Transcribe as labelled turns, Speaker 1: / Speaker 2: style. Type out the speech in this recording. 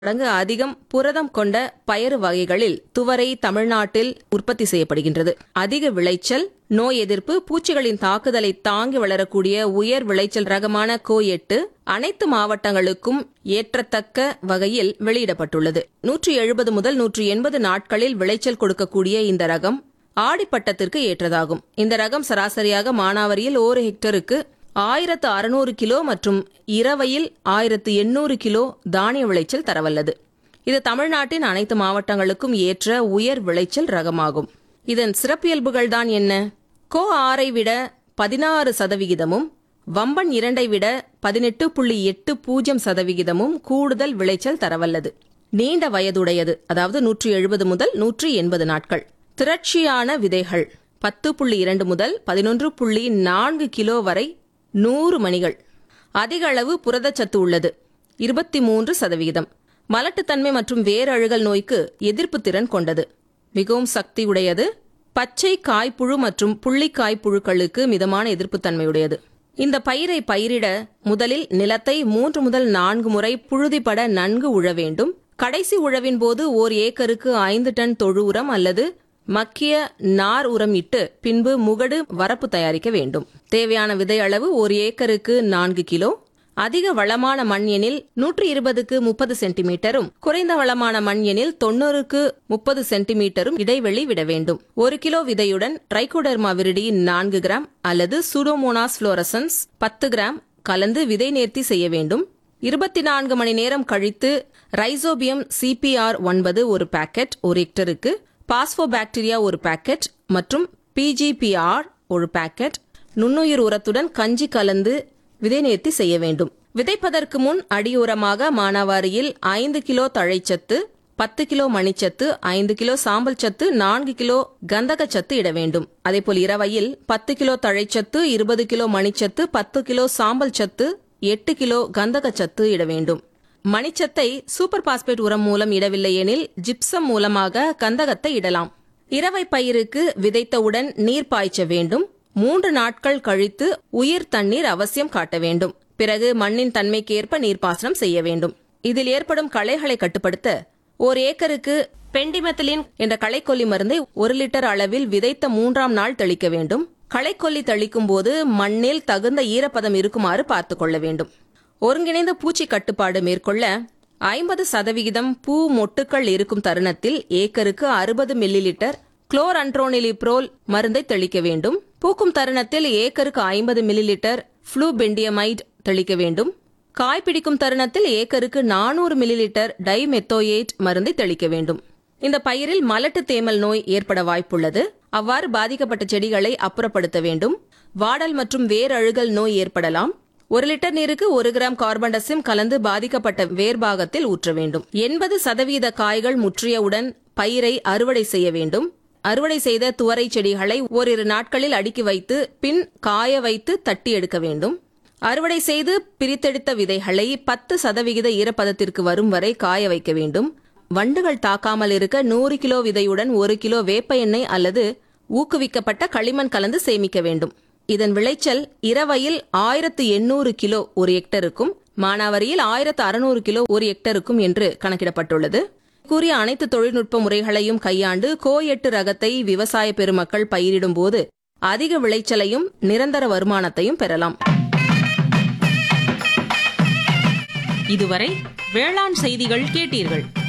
Speaker 1: மடங்கு அதிகம் புரதம் கொண்ட பயறு வகைகளில் துவரை தமிழ்நாட்டில் உற்பத்தி செய்யப்படுகின்றது அதிக விளைச்சல் நோய் எதிர்ப்பு பூச்சிகளின் தாக்குதலை தாங்கி வளரக்கூடிய உயர் விளைச்சல் ரகமான கோ எட்டு அனைத்து மாவட்டங்களுக்கும் ஏற்றத்தக்க வகையில் வெளியிடப்பட்டுள்ளது நூற்றி எழுபது முதல் நூற்றி எண்பது நாட்களில் விளைச்சல் கொடுக்கக்கூடிய இந்த ரகம் ஆடிப்பட்டத்திற்கு ஏற்றதாகும் இந்த ரகம் சராசரியாக மானாவரியில் ஒரு ஹெக்டருக்கு ஆயிரத்து அறுநூறு கிலோ மற்றும் இரவையில் ஆயிரத்து எண்ணூறு கிலோ தானிய விளைச்சல் தரவல்லது இது தமிழ்நாட்டின் அனைத்து மாவட்டங்களுக்கும் ஏற்ற உயர் விளைச்சல் ரகமாகும் இதன் சிறப்பியல்புகள் தான் என்ன கோ ஆறை விட பதினாறு சதவிகிதமும் வம்பன் இரண்டை விட பதினெட்டு புள்ளி எட்டு பூஜ்ஜியம் சதவிகிதமும் கூடுதல் விளைச்சல் தரவல்லது நீண்ட வயதுடையது அதாவது நூற்றி எழுபது முதல் நூற்றி எண்பது நாட்கள் திரட்சியான விதைகள் பத்து புள்ளி இரண்டு முதல் பதினொன்று புள்ளி நான்கு கிலோ வரை நூறு மணிகள் அதிக அளவு புரதச்சத்து உள்ளது இருபத்தி மூன்று சதவிகிதம் மலட்டுத்தன்மை மற்றும் வேரழுகல் நோய்க்கு எதிர்ப்பு திறன் கொண்டது மிகவும் சக்தி உடையது பச்சை காய்ப்புழு மற்றும் புள்ளிக்காய் புழுக்களுக்கு மிதமான எதிர்ப்புத்தன்மையுடையது இந்த பயிரை பயிரிட முதலில் நிலத்தை மூன்று முதல் நான்கு முறை புழுதிப்பட நன்கு உழ வேண்டும் கடைசி உழவின் போது ஓர் ஏக்கருக்கு ஐந்து டன் தொழு உரம் அல்லது மக்கிய நார் உரம் இட்டு பின்பு முகடு வரப்பு தயாரிக்க வேண்டும் தேவையான விதை அளவு ஒரு ஏக்கருக்கு நான்கு கிலோ அதிக வளமான மண் எனில் நூற்றி இருபதுக்கு முப்பது சென்டிமீட்டரும் குறைந்த வளமான மண் எனில் தொண்ணூறுக்கு முப்பது சென்டிமீட்டரும் இடைவெளி விட வேண்டும் ஒரு கிலோ விதையுடன் ட்ரைகோடர்மா விரிடி நான்கு கிராம் அல்லது சூடோமோனாஸ் புளோரசன்ஸ் பத்து கிராம் கலந்து விதை நேர்த்தி செய்ய வேண்டும் இருபத்தி நான்கு மணி நேரம் கழித்து ரைசோபியம் சிபிஆர் ஒன்பது ஒரு பாக்கெட் ஒரு ஹெக்டருக்கு பாஸ்போபாக்டீரியா ஒரு பாக்கெட் மற்றும் பிஜிபிஆர் ஒரு பாக்கெட் நுண்ணுயிர் உரத்துடன் கஞ்சி கலந்து விதை நேர்த்தி செய்ய வேண்டும் விதைப்பதற்கு முன் அடியுரமாக மானாவாரியில் ஐந்து கிலோ தழைச்சத்து பத்து கிலோ மணிச்சத்து ஐந்து கிலோ சாம்பல் சத்து நான்கு கிலோ கந்தக சத்து இட வேண்டும் அதேபோல் இரவையில் பத்து கிலோ தழைச்சத்து இருபது கிலோ மணிச்சத்து பத்து கிலோ சாம்பல் சத்து எட்டு கிலோ கந்தக சத்து இட வேண்டும் மணிச்சத்தை சூப்பர் பாஸ்பேட் உரம் மூலம் இடவில்லை எனில் ஜிப்சம் மூலமாக கந்தகத்தை இடலாம் இரவை பயிருக்கு விதைத்தவுடன் நீர் பாய்ச்ச வேண்டும் மூன்று நாட்கள் கழித்து உயிர் தண்ணீர் அவசியம் காட்ட வேண்டும் பிறகு மண்ணின் தன்மைக்கேற்ப நீர்ப்பாசனம் செய்ய வேண்டும் இதில் ஏற்படும் களைகளை கட்டுப்படுத்த ஓர் ஏக்கருக்கு பெண்டிமெத்திலின் என்ற களைக்கொல்லி மருந்தை ஒரு லிட்டர் அளவில் விதைத்த மூன்றாம் நாள் தெளிக்க வேண்டும் களைக்கொல்லி தெளிக்கும் போது மண்ணில் தகுந்த ஈரப்பதம் இருக்குமாறு பார்த்துக் கொள்ள வேண்டும் ஒருங்கிணைந்த பூச்சி கட்டுப்பாடு மேற்கொள்ள ஐம்பது சதவிகிதம் பூ மொட்டுக்கள் இருக்கும் தருணத்தில் ஏக்கருக்கு அறுபது மில்லி லிட்டர் குளோர் அன்ட்ரோனிலிப்ரோல் மருந்தை தெளிக்க வேண்டும் பூக்கும் தருணத்தில் ஏக்கருக்கு ஐம்பது மில்லி லிட்டர் ஃப்ளூபெண்டியமைட் தெளிக்க வேண்டும் காய் பிடிக்கும் தருணத்தில் ஏக்கருக்கு நானூறு மில்லி லிட்டர் டைமெத்தோயேட் மருந்தை தெளிக்க வேண்டும் இந்த பயிரில் மலட்டு தேமல் நோய் ஏற்பட வாய்ப்புள்ளது அவ்வாறு பாதிக்கப்பட்ட செடிகளை அப்புறப்படுத்த வேண்டும் வாடல் மற்றும் வேரழுகல் நோய் ஏற்படலாம் ஒரு லிட்டர் நீருக்கு ஒரு கிராம் கார்பன்டசிம் கலந்து பாதிக்கப்பட்ட வேர்பாகத்தில் ஊற்ற வேண்டும் எண்பது சதவீத காய்கள் முற்றியவுடன் பயிரை அறுவடை செய்ய வேண்டும் அறுவடை செய்த துவரை செடிகளை ஓரிரு நாட்களில் அடுக்கி வைத்து பின் காய வைத்து தட்டி எடுக்க வேண்டும் அறுவடை செய்து பிரித்தெடுத்த விதைகளை பத்து சதவிகித ஈரப்பதத்திற்கு வரும் வரை காய வைக்க வேண்டும் வண்டுகள் தாக்காமல் இருக்க நூறு கிலோ விதையுடன் ஒரு கிலோ வேப்ப எண்ணெய் அல்லது ஊக்குவிக்கப்பட்ட களிமண் கலந்து சேமிக்க வேண்டும் இதன் விளைச்சல் இரவையில் ஆயிரத்து எண்ணூறு கிலோ ஒரு ஹெக்டருக்கும் மானாவரியில் ஆயிரத்து அறுநூறு கிலோ ஒரு ஹெக்டருக்கும் என்று கணக்கிடப்பட்டுள்ளது கூறிய அனைத்து தொழில்நுட்ப முறைகளையும் கையாண்டு கோ எட்டு ரகத்தை விவசாய பெருமக்கள் பயிரிடும் போது அதிக விளைச்சலையும் நிரந்தர வருமானத்தையும் பெறலாம்
Speaker 2: இதுவரை வேளாண் செய்திகள் கேட்டீர்கள்